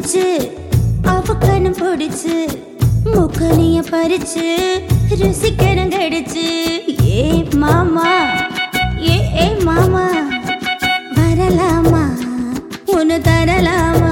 பிடிச்சு அவக்கணும் பிடிச்சு முக்கனிய பறிச்சு ருசிக்கணும் கடிச்சு ஏ மாமா ஏ ஏ மாமா வரலாமா உன்னு தரலாமா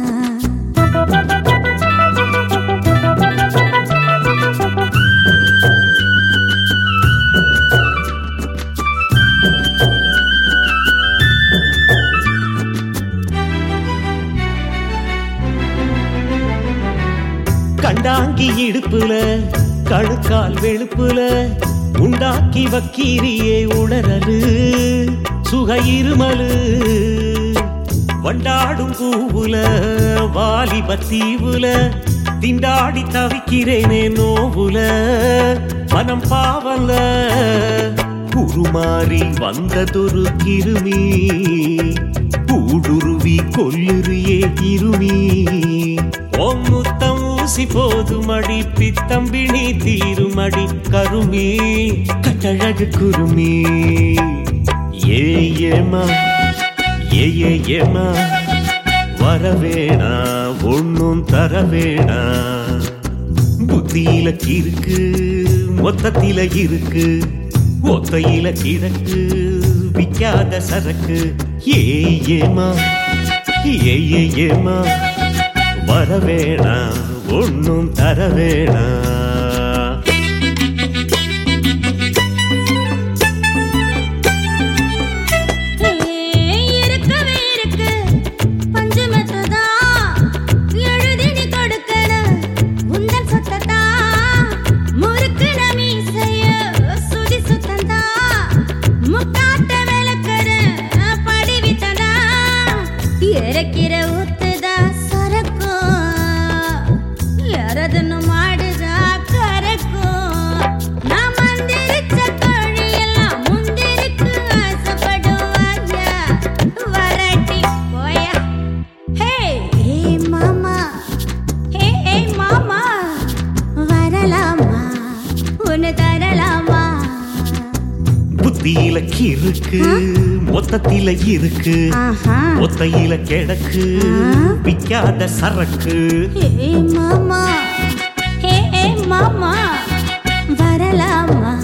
கண்டாங்கி இடுப்புல கழுக்கால் வெளுப்புல உண்டாக்கி வக்கீரியே உளறலு சுக இருமலு வண்டாடும் பூவுல வாலிப தீவுல திண்டாடி தவிக்கிறேனே நோவுல மனம் பாவல உருமாறி வந்ததொரு கிருமி ஊடுருவி கொல்லுறியே இருமி ஓம் முத்தம் ஊசி போதுமடி பித்தம்பிணி தீருமடி கருமி கட்டழகு குருமி ஏ ஏமா ஏ ஏ ஏமா வரவேணா ஒன்னும் தரவேணா புத்தியில கிறுக்கு மொத்தத்தில இருக்கு ஒத்தையில கிழக்கு விக்காத சரக்கு ஏ ஏமா ஏ ஏ ஏமா வரவேணா ஒன்னும் தரவேணா இருக்கவே இருக்கு பஞ்சமத்ததா எழுதி நீ கொடுக்கணும் உந்தன் சொத்ததா முறுக்கு நமீசைய சுதி சுத்தந்தா முக்காட்ட விளக்கற படிவித்ததா இறக்கிற ஊத்துதா சரக்கும் யாரதுன்னு மாடுதா கரக்கும் நான் மந்திரிச்ச கோழியெல்லாம் முந்திருக்கு ஆசைப்படுவாங்க வரட்டி போயா ஹே ஹே மாமா ஹே ஹே மாமா வரலாமா உன்னை தரலாமா புத்தியில கிறுக்கு மொத்தத்தில இருக்கு ஆஹா ஒத்தையில கிடக்கு விக்காத சரக்கு ஹே மாமா ஹே ஹே மாமா வரலாமா